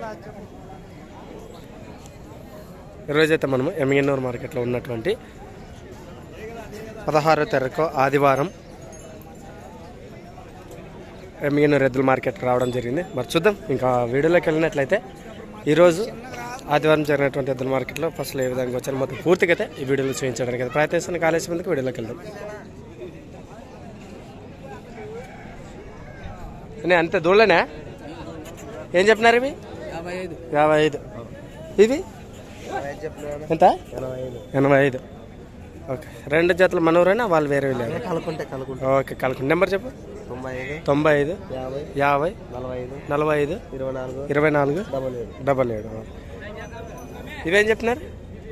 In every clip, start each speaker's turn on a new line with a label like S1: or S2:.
S1: ఈరోజైతే మనము ఎమ్మిగన్నూరు మార్కెట్లో ఉన్నటువంటి పదహారో తారీఖు ఆదివారం ఎమ్మిగన్నూరు ఎద్దుల మార్కెట్ రావడం జరిగింది మరి చూద్దాం ఇంకా వీడియోలోకి వెళ్ళినట్లయితే ఈరోజు ఆదివారం జరిగినటువంటి ఎద్దుల మార్కెట్లో ఫస్ట్ ఏ విధంగా వచ్చారు మొత్తం పూర్తిగా అయితే ఈ వీడియోలో చూపించడానికి అయితే ప్రయత్నిస్తున్న కాలేజీ ముందుకు వీడియోలోకి వెళ్దాం నేను అంతే దూళ్ళనే ఏం చెప్పినారు ఇవి
S2: యాభై ఐదు
S1: యాభై ఐదు ఇవి ఎంత ఎనభై ఐదు ఓకే రెండు జతలు మనవరైనా వాళ్ళు వేరే వెళ్ళారు
S2: కలుకుంటే కలుకుంటే
S1: ఓకే కలుకు నెంబర్ చెప్పు
S2: తొంభై ఐదు
S1: తొంభై ఐదు
S2: యాభై
S1: యాభై
S2: నలభై ఐదు
S1: నలభై ఐదు
S2: ఇరవై నాలుగు
S1: ఇరవై నాలుగు
S2: డబల్ ఏడు
S1: డబల్ ఏడు ఇవేం చెప్తున్నారు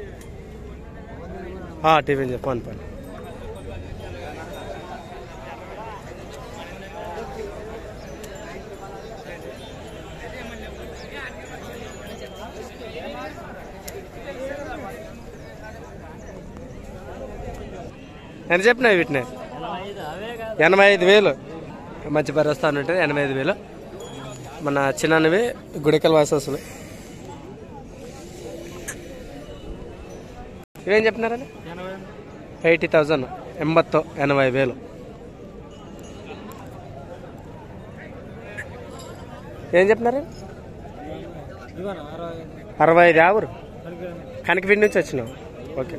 S1: టీవీ చెప్పు పని పని ఎంత చెప్పినావు వీటిని ఎనభై ఐదు వేలు మంచి పరిస్థితి ఉంటుంది ఎనభై ఐదు వేలు మన చిన్నవి గుడికల్ వాసస్సులు ఇవేం చెప్పినారని ఎయిటీ థౌజండ్ ఎంబత్తు ఎనభై వేలు ఏం చెప్పినారు అరవై ఐదు యాభరు కనకపీడి నుంచి వచ్చినావు ఓకే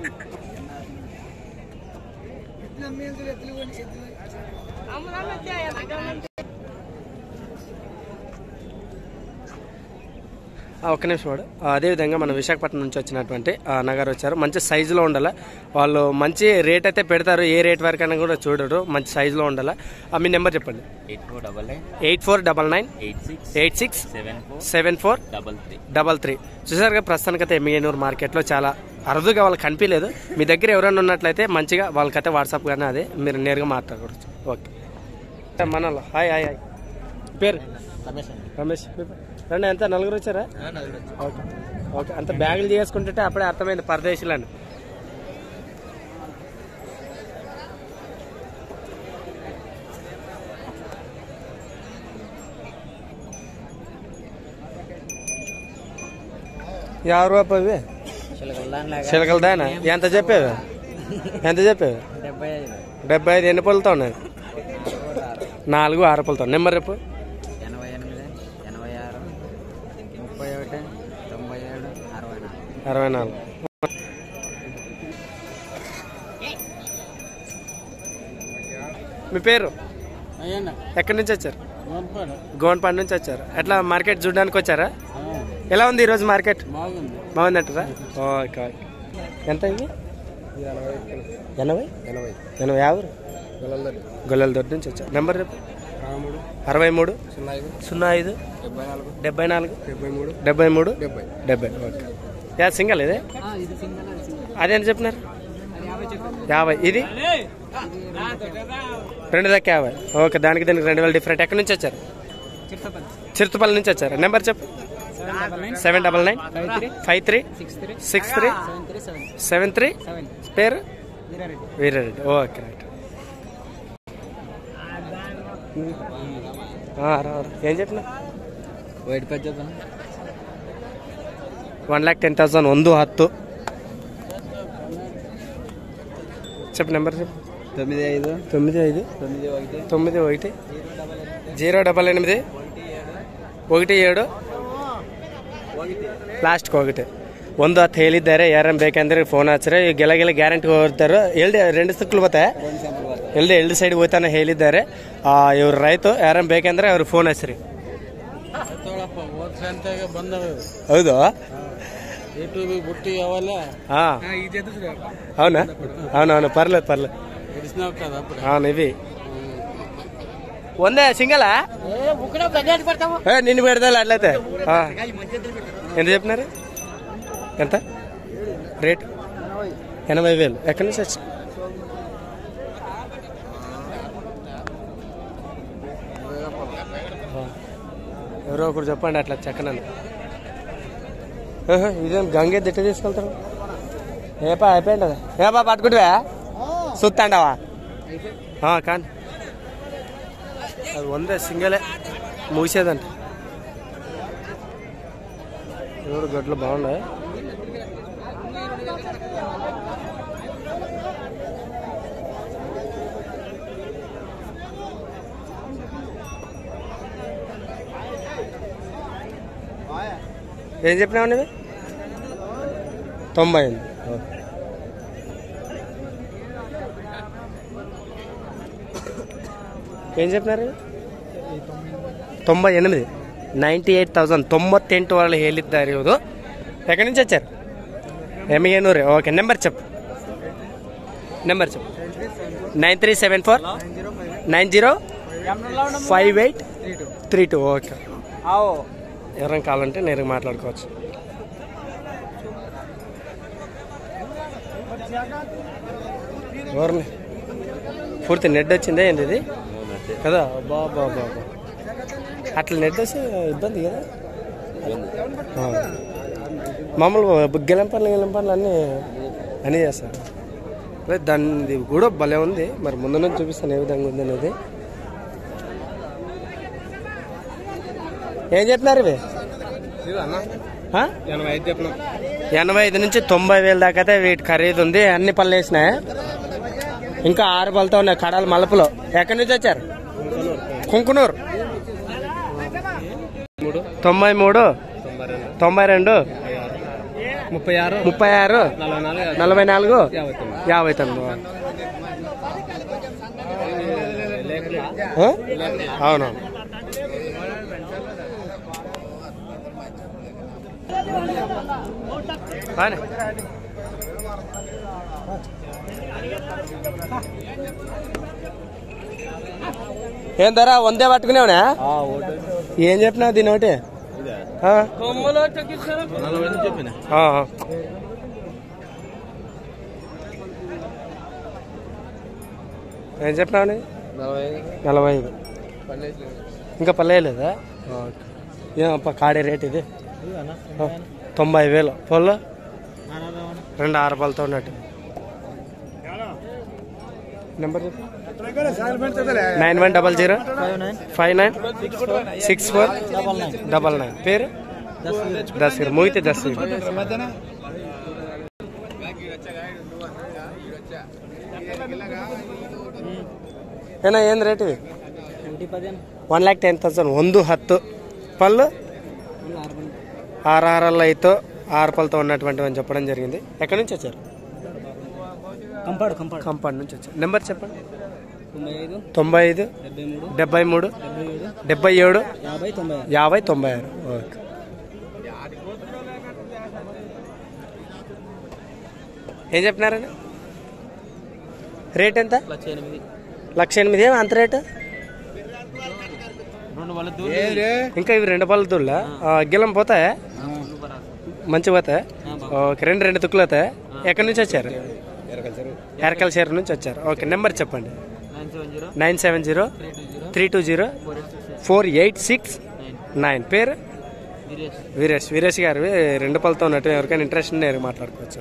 S1: ఆ, ఒక్క నిమిషం వాడు ఆ, అదేవిధంగా మన విశాఖపట్నం నుంచి వచ్చినటువంటి ఆ, నగర్ వచ్చారు మంచి సైజులో ఉండాలి వాళ్ళు మంచి రేట్ అయితే పెడతారు ఏ రేట్ వరకు అయినా కూడా చూడరు మంచి సైజులో ఉండాలి ఆ, మీ నెంబర్ చెప్పండి
S3: eight four double nine
S1: eight four double nine
S3: eight six
S1: eight six
S3: seven four
S1: seven four
S3: double three
S1: double three చూసారుగా ప్రస్తుతానికైతే ఎమ్మిగనూరు మార్కెట్లో చాలా అరుదుగా వాళ్ళకి కనిపించలేదు మీ దగ్గర ఎవరైనా ఉన్నట్లయితే మంచిగా వాళ్ళకైతే వాట్సాప్ కానీ అదే మీరు నేరుగా మాట్లాడవచ్చు ఓకే మనలో హాయ్ హాయ్ హాయ్ పేరు
S2: రమేష్
S1: రమేష్ మీ పేరు? రండి ఎంత నలుగురు వచ్చారా ఓకే ఓకే అంత బ్యాగులు చేసుకుంటుంటే అప్పుడే అర్థమైంది పరదేశీలని యాభై రూపాయలు చిలకలదానా ఎంత చెప్పేవి ఎంత చెప్పేవి
S2: డెబ్బై ఐదు
S1: డెబ్బై ఐదు ఎన్ని పళ్ళతో ఉన్నాయి నాలుగు ఆరు పళ్ళతో నెంబర్ రేపు
S2: ఎనభై ఎనిమిది ఎనభై ఆరు ముప్పై ఒకటి తొంభై ఏడు అరవై నాలుగు
S1: అరవై నాలుగు మీ పేరు
S2: అయ్యన్న
S1: ఎక్కడి నుంచి వచ్చారు గోన్పాడు నుంచి వచ్చారు ఎట్లా మార్కెట్ చూడడానికి వచ్చారా ఎలా ఉంది ఈరోజు మార్కెట్
S2: బాగుంది
S1: బాగుందంటారా ఓకే ఓకే ఎంత ఇది ఎనభై
S2: ఎనభై
S1: ఎనభై యాభై
S2: గొల్లది
S1: గొల్లల దొడ్డి నుంచి వచ్చారు నెంబర్ రేపు
S2: రాముడు
S1: అరవై మూడు
S2: సున్నా ఐదు
S1: సున్నా ఐదు
S2: డెబ్బై నాలుగు
S1: డెబ్బై నాలుగు
S2: డెబ్బై మూడు
S1: డెబ్బై మూడు
S2: డెబ్బై
S1: డెబ్బై ఓకే యా సింగల్ ఇదే
S2: ఇది సింగల్
S1: అదేంత చెప్పినారు
S2: యాభై చెప్పండి
S1: యాభై ఇది రెండు దాకా యాభై ఓకే దానికి దీనికి రెండు వేలు డిఫరెంట్ ఎక్కడి నుంచి వచ్చారు
S2: చిత్తపల్లి
S1: చిరుతపల్లి నుంచి వచ్చారు నెంబర్ చెప్పు
S2: seven double nine
S1: seven double nine
S2: five three
S1: five three
S2: six three
S1: six three
S2: seven three seven
S1: seven three
S2: seven
S1: పేరు
S2: వీరారెడ్డి
S1: వీరారెడ్డి ఓకే రైట్ ఆ, రా, రా. ఏం చెప్పిన
S2: వైట్ పచ్చి చెప్పండి
S1: ಒನ್ ಲ್ಯಾಕ್ ಟೆನ್ ತೌಸಂಡ್ ಒಂದು ಹತ್ತು చెప్పు నెంబర్ చెప్పు
S2: తొమ్మిది ఐదు
S1: తొమ్మిది ఐదు
S2: తొమ్మిది ఒకటి
S1: తొమ్మిది ఒకటి జీరో డబల్ ఎనిమిది ఒకటి ఏడు ಲಾಸ್ಟ್ಗೆ ಹೋಗುತ್ತೆ ಒಂದು ಹತ್ತು ಹೇಳಿದ್ದಾರೆ ಯಾರನ್ನ ಬೇಕಂದ್ರೆ ಫೋನ್ ಹಚ್ಚಿದ್ರೆ ಈ ಗೆಲ ಗೆಲ ಗ್ಯಾರಂಟಿ ಹೋಗ್ತಾರೆ ಎಲ್ಡಿ రెండు ಸಿಕ್ಕಲು ಬತ್ತೆ ಎಲ್ಡಿ ಎಲ್ಡಿ ಸೈಡ್ ಹೋಗ್ತಾನೆ ಹೇಳಿದ್ದಾರೆ ಆ, ಇವ್ರು ರೈತು ಯಾರನ್ನ ಬೇಕಂದ್ರೆ ಅವ್ರು ಫೋನ್ ಹಚ್ಚ್ರಿ
S2: ಬಂದವ
S1: ಹೌದು
S2: ಯೂಟ್ಯೂಬ್ ಬುಟ್ಟಿ ಅವೆಲ್ಲ
S1: ಹಾ అవునా అవునవును పర్లేదు పర్లేదు
S2: ఇడిసినావు కదా అప్పుడు
S1: అవును ఇవి వందే సింగలా ఏ, నిన్ను పెడతా అట్లయితే ఆ. ఎంత చెప్పినారు ఎంత రేట్ ఎనభై వేలు ఎక్కడి నుంచి వచ్చి ఆ. ఎవరో ఒకరు చెప్పండి అట్లా చెక్కనని ఆహా, ఇదేం గంగే దిట్ట తీసుకెళ్తారు ఏపా అయిపోయింది ఏపా పట్టుకుంటువా సుత్తాండవా కానీ అది వందే సింగలే ముగిసేదంట ఎవరు గడ్లు బాగున్నాయి ఏం చెప్పినావు నువ్వు తొంభై ఎనిమిది ఓకే. ఏం చెప్పినారు తొంభై ఎనిమిది ನೈಂಟಿ ಏಯ್ಟ್ ತೌಸಂಡ್ ತೊಂಬತ್ತೆಂಟು వాళ్ళు ಹೇಳಿದ್ದಾರೆ ಇವರು ఎక్కడి నుంచి వచ్చారు ఎమ్మిగనూరు ఓకే నెంబర్ చెప్పు నెంబర్ చెప్పు nine three seven four nine zero five eight three two okay ఎవరైనా కావాలంటే నేరుగా మాట్లాడుకోవచ్చు ఎవరిని పూర్తి నెట్ వచ్చిందే ఏంది ఇది కదా బాబా బాబా అట్లా నెట్ వస్తే ఇబ్బంది కదా ఆ. మామూలు గెలం పనులు గెలం పనులు అన్నీ అన్నీ చేస్తారు అదే దానిది కూడా భలే ఉంది మరి ముందు నుంచి చూపిస్తాను ఏ విధంగా ఉంది అనేది ఏం చెప్పినారు ఇవి ఆ?
S2: ఎనభై ఐదు చెప్పిన
S1: ఎనభై ఐదు నుంచి తొంభై వేల దాకా అయితే వీటి ఖరీదు ఉంది అన్ని పళ్ళు వేసినాయి ఇంకా ఆరు పళ్ళతో ఉన్నాయి కడాలు మలుపులో ఎక్కడి నుంచి వచ్చారు కుంకునూరు
S2: మూడు
S1: తొంభై మూడు
S2: తొంభై రెండు
S1: తొంభై రెండు
S2: ముప్పై ఆరు
S1: ముప్పై ఆరు
S2: నలభై నాలుగు
S1: నలభై నాలుగు
S2: యాభై తొమ్మిది
S1: యాభై తొమ్మిది ఆ? అవును బానే. ఏం ధర వందే పట్టుకునేవనా ఏం చెప్పినావు దీని ఒకటి ఆ?
S2: నలభై నుంచి చెప్పిన
S1: ఆ. ఏం చెప్పినావు నీ?
S2: నలభై ఐదు
S1: నలభై ఐదు ఇంకా పర్లేదా ఓకే ఏమప్ప కాడే రేట్ ఇది ఆ, తొంభై వేలు పొల్లు రెండు ఆరు పళ్ళతో ఉన్నట్టు నెంబర్ చెప్పు nine one double zero five nine six four double nine పేరు దస్గర్ మోగితే దస్గర్ ಏನ ಏನು ರೇಟ್ ಇವೆ ಒನ್ ಲ್ಯಾಕ್ ಟೆನ್ ತೌಸಂಡ್ ಒಂದು ಹತ್ತು పళ్ళు ఆరు ఆరల్లో అయితే ఆరు పళ్ళతో ఉన్నటువంటివి అని చెప్పడం జరిగింది ఎక్కడి నుంచి వచ్చారు
S2: కంపాడు కంపాడు
S1: కంపౌండ్ నుంచి వచ్చారు నెంబర్ చెప్పండి
S2: తొంభై ఐదు
S1: తొంభై ఐదు
S2: డెబ్బై మూడు
S1: డెబ్బై మూడు
S2: డెబ్బై ఏడు
S1: డెబ్బై ఏడు
S2: యాభై తొంభై ఆరు
S1: యాభై తొంభై ఆరు ఓకే ఏం చెప్పినారండి రేట్ ఎంత
S2: లక్ష ఎనిమిది
S1: లక్ష ఎనిమిది ఏమి అంత రేటు
S2: రెండు వాళ్ళ
S1: ఇంకా ఇవి రెండు పళ్ళు దుళ్ళ గిలం పోతాయా మంచి పోతాయి ఓకే రెండు రెండు తుక్కులు అవుతాయి ఎక్కడి నుంచి వచ్చారు ఎరకల చేరు నుంచి వచ్చారు ఓకే నెంబర్ చెప్పండి
S2: nine seven zero
S1: nine seven zero
S2: three two zero
S1: three two zero
S2: four eight six
S1: four eight six
S2: nine
S1: nine పేరు
S2: గిరీష్
S1: వీరేష్ వీరేష్ గారు రెండు పళ్ళతో ఉన్నట్టు ఎవరికైనా ఇంట్రెస్ట్ ఉంటే నేను మాట్లాడుకోవచ్చు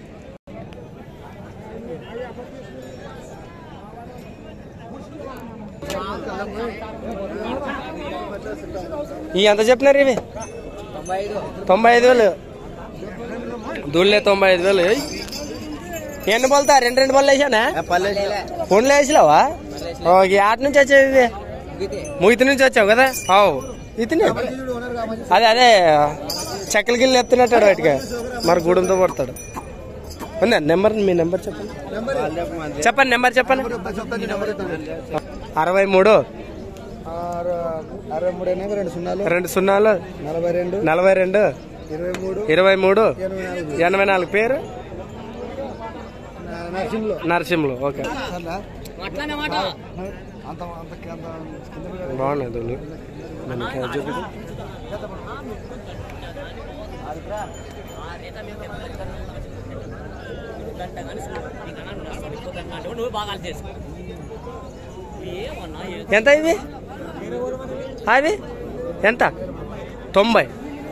S1: ఈ ఎంత చెప్పినారు ఇవి
S2: తొంభై ఐదు
S1: తొంభై ఐదు వేలు దూళ్ళే తొంభై ఐదు వేలు ఏయ్. ఎన్ని బోల్తా రెండు రెండు బోళ్ళు వేసానా ఫోన్లో వేసినావా ఓకే ఆట నుంచి వచ్చేది ఇది ముగితి నుంచి వచ్చావు కదా అవు ఇతని అదే అదే చెక్కల గిన్నె ఎత్తున్నట్టాడు వాటికి మరి గూడెంతో పడతాడు ఉందా నెంబర్ మీ నెంబర్ చెప్పండి చెప్పండి నెంబర్ చెప్పండి అరవై మూడు
S2: అరవై మూడు ఎనభై రెండు సున్నాలు
S1: రెండు సున్నాలు
S2: నలభై రెండు
S1: నలభై రెండు
S2: ఇరవై మూడు
S1: ఇరవై మూడు
S2: ఎనభై నాలుగు
S1: ఎనభై నాలుగు పేరు
S2: నరసింహలో
S1: నరసింహులు ఓకే
S2: అంత అంత అంత
S1: బాగున్నాయి దూళ్ళు మనకి అది చూపిదు ఎంత ఇవి అవి ఎంత తొంభై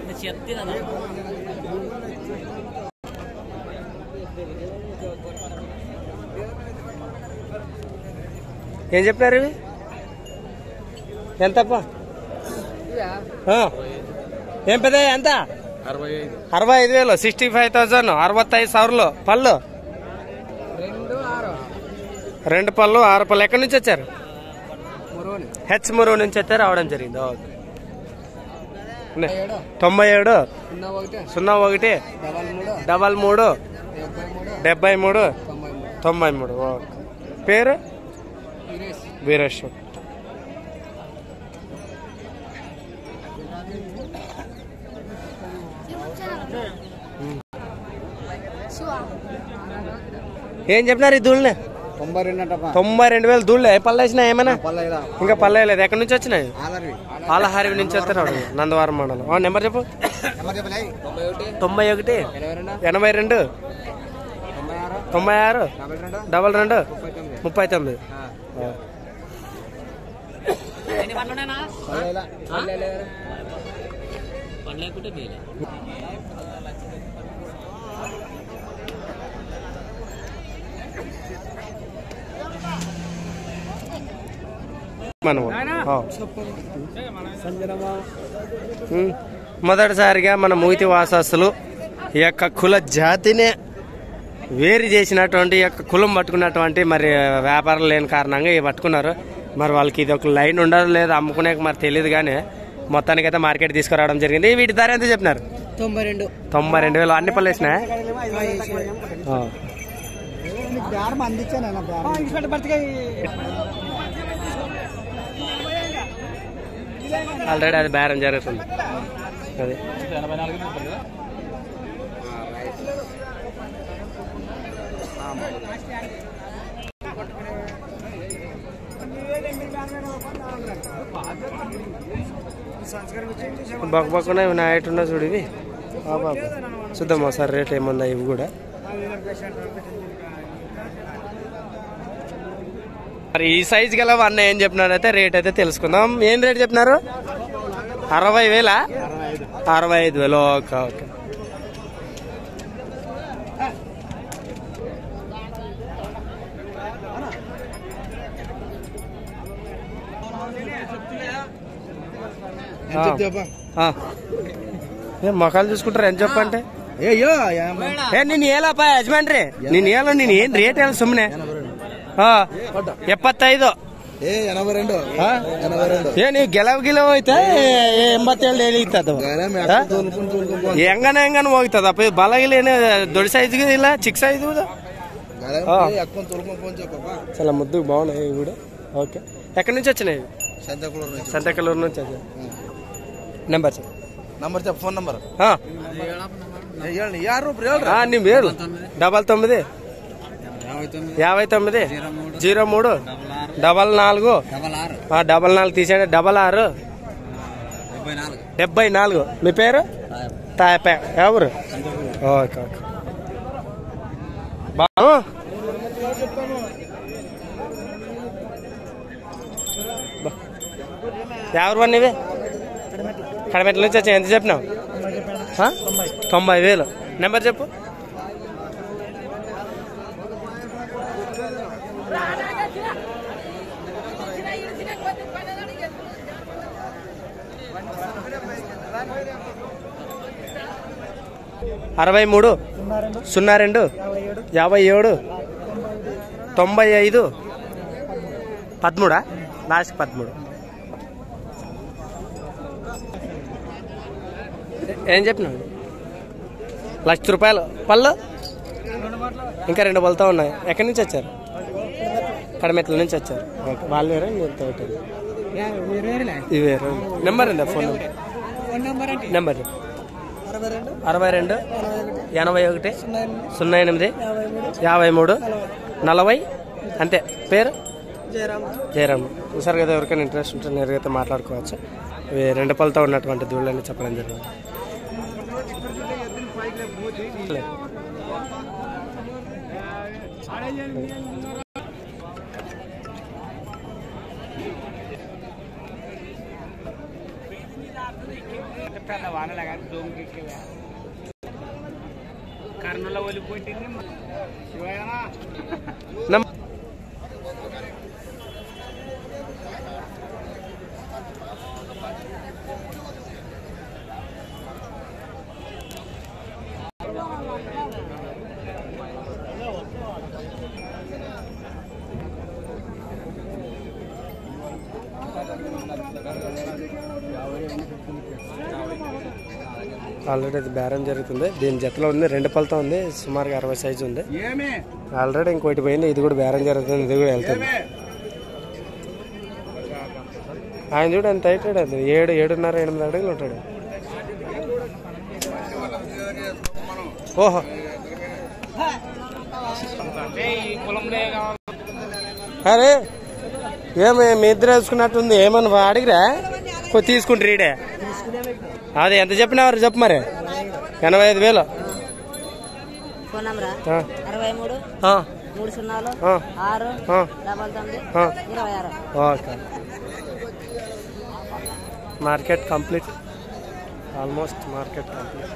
S1: ఏం చెప్పినారు ఇవి ఎంతప్ప ఆ. ఏం పెద్ద ఎంత
S2: అరవై ఐదు
S1: అరవై ఐదు వేలు సిక్స్టీ ఫైవ్ థౌసండ్ అరవత్తైదు ಸಾವಿರలు పళ్ళు
S2: రెండు ఆరు
S1: రెండు పళ్ళు ఆరు పళ్ళు ఎక్కడి నుంచి వచ్చారు
S2: మురోని
S1: హెచ్ మురుగు నుంచి అయితే రావడం జరిగింది ఓకే ఉన్నాయి.
S2: ఏడు
S1: తొంభై ఏడు
S2: సున్నా ఒకటి
S1: సున్నా ఒకటి
S2: డబల్ మూడు
S1: డబల్ మూడు
S2: డెబ్బై మూడు
S1: డెబ్బై మూడు
S2: తొంభై మూడు
S1: తొంభై మూడు ఓకే పేరు
S2: వీరేష్
S1: వీరేశ్వర్ ఏం చెప్పినారు ఈ దూళ్ళని
S2: తొంభై రెండు అంటప్ప
S1: తొంభై రెండు వేలు దూళ్ళే పళ్ళు వేసినా ఏమైనా
S2: పల్లె
S1: ఇంకా పల్లె లేదు ఎక్కడి నుంచి వచ్చినాయి
S2: ఆలరి
S1: ఆలహారి నుంచి వస్తారు నందవరం మండలం ఆ, నెంబర్ చెప్పు
S2: తొంభై ఒకటి
S1: తొంభై ఒకటి
S2: ఎనభై రెండు
S1: ఎనభై రెండు
S2: తొంభై ఆరు
S1: తొంభై ఆరు
S2: డబల్ రెండు
S1: డబల్ రెండు
S2: ముప్పై తొమ్మిది
S1: ముప్పై తొమ్మిది
S2: ఆ.
S1: ఆ.
S2: పల్లెలా? పల్లెలా ఎవరు?
S1: మనం ఆ. ఉమ్. మొదటిసారిగా మన మూతి వాసస్తులు ఈ యొక్క కుల జాతినే వేరు చేసినటువంటి ఈ యొక్క కులం పట్టుకున్నటువంటి మరి వ్యాపారం లేని కారణంగా ఇవి పట్టుకున్నారు మరి వాళ్ళకి ఇది ఒక లైన్ ఉండదు లేదు అమ్ముకునే మరి తెలియదు కానీ మొత్తానికైతే మార్కెట్ తీసుకురావడం జరిగింది వీటి ధర ఎంత చెప్పినారు
S2: తొంభై రెండు
S1: తొంభై రెండు వేలు అన్ని పళ్ళు వేసినా ఆల్రెడీ అది బేరం జరుగుతుంది అది బొక్క బొక్కన ఇవి నాయటున్నా చూడు ఇవి ఆ బాబా చూద్దాం ఒకసారి రేట్ ఏముందా ఇవి కూడా మరి ఈ సైజ్ గల అన్న ఏం చెప్పినారైతే రేట్ అయితే తెలుసుకుందాం ఏం రేట్ చెప్పినారు అరవై వేలా అరవై ఐదు వేలు ఓకే ఓకే ఆ. ఏం మొఖాలు చూసుకుంటారు ఎంత చెప్పంటే
S2: ఏయ్యో
S1: ఏ నేను ఏలಪ್ಪ ಯಜಮಾನ್ರಿ ನೀನ್ ಹೇಳು ನೀನ್ ಏನ್ ರೇಟ್ ಹೇಳು ಸುಮ್ನೆ ಹಾ ಎಪ್ಪತ್ತೈದು
S2: ఏ ఎనభై రెండు ఎనభై రెండు
S1: ಏ ನೀವು ಗೆಲವ್ ಗಿಲವ್ ಐತೆ ಎಂಬತ್ತೇಳು ಹೇಳಿತ್ತದು ಹೆಂಗನ ಹೆಂಗನ ಹೋಗ್ತದಪ್ಪ ಇದು ಬಲ ಗಿಲ ಏನು ದೊಡ್ಡ సైజు ಇಲ್ಲ చిಕ್ಕ సైజు ఆ.
S2: ఎక్కువ తొలుకొని ఫోన్ చెప్పబ్బా
S1: చాలా ముద్దు బాగున్నాయి ఇవి కూడా ఓకే ఎక్కడి నుంచి వచ్చినాయి ఇవి?
S2: సంతకులూరు నుంచి
S1: సంతకల్లూరు నుంచి వచ్చాయి నెంబర్ చెప్పు
S2: నంబర్ చెప్ప ఫోన్ నంబర్
S1: ఆ.
S2: ಹೇಳಿ ಯಾರು ಒಬ್ರು ಹೇಳ್ರಿ
S1: ఆ, నీ పేరు డబల్ తొమ్మిది యాభై తొమ్మిది జీరో మూడు డబల్ నాలుగు
S2: డబల్ ఆరు
S1: ఆ, డబల్ నాలుగు తీసేయండి డబల్ ఆరు
S2: డెబ్బై నాలుగు
S1: డెబ్బై నాలుగు మీ పేరు తాయపే ఎవరు ఓకే ఓకే బాగు ఎవరు వన్ ఇవి కడమెట్ల నుంచి వచ్చా ఎంత చెప్పినావు ఆ? తొంభై వేలు నెంబర్ చెప్పు అరవై మూడు సున్నా రెండు యాభై ఏడు తొంభై ఐదు పదమూడా లాస్ట్ పదమూడు ఏం చెప్పినావు లక్ష రూపాయలు పళ్ళు ఇంకా రెండు పళ్ళతో ఉన్నాయి ఎక్కడి నుంచి వచ్చారు కడమెట్ల నుంచి వచ్చారు ఓకే వాళ్ళు వేరే మీరు తోటి ఇవి వేరే నెంబర్ అండి ఫోన్ నెంబర్ నెంబర్ అరవై రెండు ఎనభై ఒకటి సున్నా ఎనిమిది యాభై మూడు నలభై అంతే పేరు జయరామ్ చూసారు కదా ఎవరికైనా ఇంట్రెస్ట్ ఉంటే నేరుగా అయితే మాట్లాడుకోవచ్చు ఇవి రెండు పళ్ళతో ఉన్నటువంటి దూళ్ళని చెప్పడం జరిగింది లే. నమ్ ఆల్రెడీ అది బేరం జరుగుతుంది దీని జతలో ఉంది రెండు పళ్ళతో ఉంది సుమారుగా అరవై సైజు ఉంది ఆల్రెడీ ఇంకోటి పోయింది ఇది కూడా బేరం జరుగుతుంది ఇది కూడా వెళ్తుంది ఆయన చూడు ఎంత అవుతాడు అది ఏడు ఏడున్నర ఎనిమిది అడుగులు ఉంటాడు ఓహో అరే ఏమి మీ ఇద్దరు వేసుకున్నట్టుంది ఏమన్నా అడిగిరా కొద్ది తీసుకుంటారు ఈడే అదే ఎంత చెప్పినారు చెప్పు మరి ఎనభై ఐదు వేలు
S3: ఫోన్ నంబరా
S1: ఆ,
S3: అరవై మూడు
S1: ఆ,
S3: మూడు సున్నాలు
S1: ఆ,
S3: ఆరు
S1: ఆ,
S3: డబల్ తొమ్మిది
S1: ఆ.
S3: ఇరవై ఆరు
S1: okay market complete almost market complete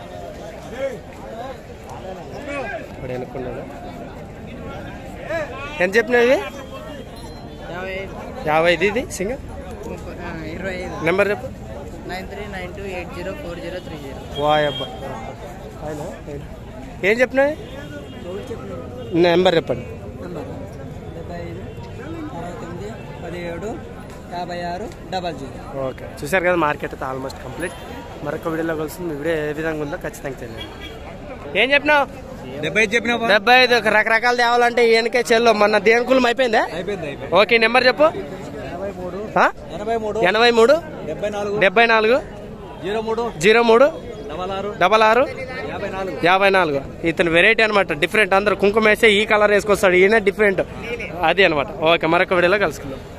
S1: ఇప్పుడు ఎన్నుకున్నాను ఎంత చెప్పినావు ఇవి
S2: యాభై
S1: యాభై ఐదు ఇది సింగల్
S2: ఇరవై ఐదు
S1: నెంబర్ చెప్పు
S2: nine three nine two eight zero four zero three zero
S1: వాయ్ అబ్బా ఆయన ఆయన. ఏం చెప్పినావు నెంబర్ చెప్పండి
S2: నంబర్ డెబ్బై ఐదు అరవై తొమ్మిది పదిహేడు యాభై ఆరు డబల్ జీరో
S1: ఓకే చూసారు కదా మార్కెట్ అయితే ఆల్మోస్ట్ కంప్లీట్ మరొక వీడియోలో కలిసి మీ వీడియో ఏ విధంగా ఉందో ఖచ్చితంగా తెలియదు ఏం చెప్పినావు
S2: డెబ్బై చెప్పిన
S1: డెబ్బై ఐదు ఒక రకరకాలు తేవాలంటే ఈయనకే చెల్లు మొన్న దేనికులం అయిపోయిందా
S2: అయిపోయింది అయిపోయింది
S1: ఓకే నెంబర్ చెప్పు
S2: ఎనభై మూడు
S1: ఆ?
S2: ఎనభై మూడు
S1: ఎనభై మూడు
S2: డెబ్బై నాలుగు
S1: డెబ్బై నాలుగు
S2: జీరో మూడు
S1: జీరో మూడు
S2: డబల్ ఆరు
S1: డబల్ ఆరు
S2: యాభై నాలుగు
S1: యాభై నాలుగు ఇతను వెరైటీ అనమాట డిఫరెంట్ అందరు కుంకుమ వేస్తే ఈ కలర్ వేసుకొస్తాడు ఈయన డిఫరెంట్ అది అనమాట ఓకే మరొక వీడియోలో కలుసుకుందాం